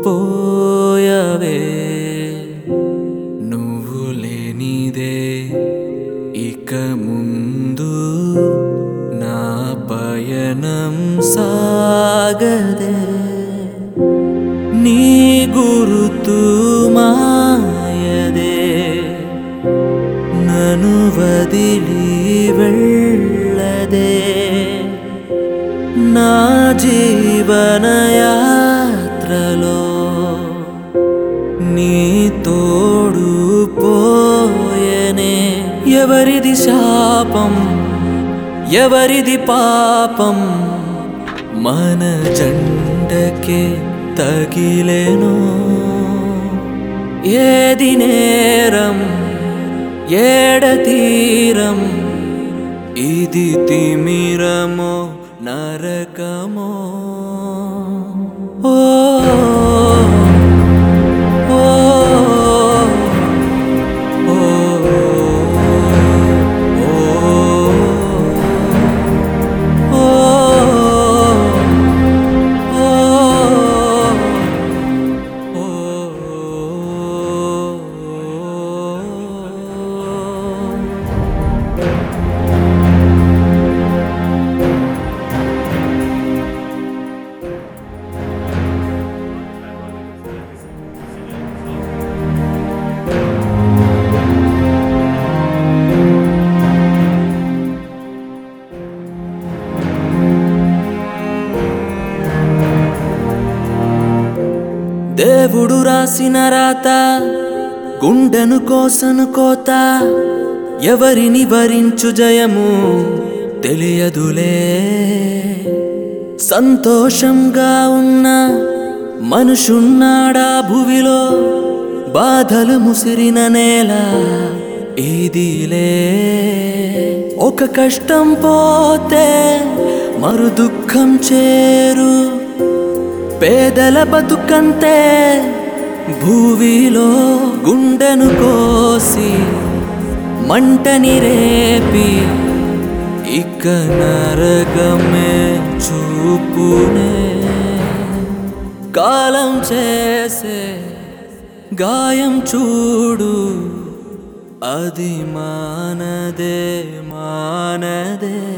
పోయవే నువ్వు లేనిదే ఇక ముందు నా పయనం సాగదే నీ గురుతు మాయదే నను వదిలి వెళ్ళదే నా జీవన యాత్రలో నీ తోడు పోయనే ఎవరిది శాపం ఎవరిది పాపం మన జెండకే తగిలేను ఏది నేరం ఏడ తీరం ఇది తిమిరమో నరకమో ఓ ఓ ఓ దేవుడు రాసిన రాత గుండెను కోసను కోత ఎవరిని వరించు జయము తెలియదులే సంతోషంగా ఉన్న మనుషున్నాడా భువిలో బాధలు ముసిరిన నేల ఇదిలే ఒక కష్టం పోతే మరు దుఃఖం చేరు పేదల బతుకంతే భూవిలో గుండెను కోసి మంటని రేపి ఇక నరకమే చూపునే కాలం చేసే గాయం చూడు అది మానదే మానదే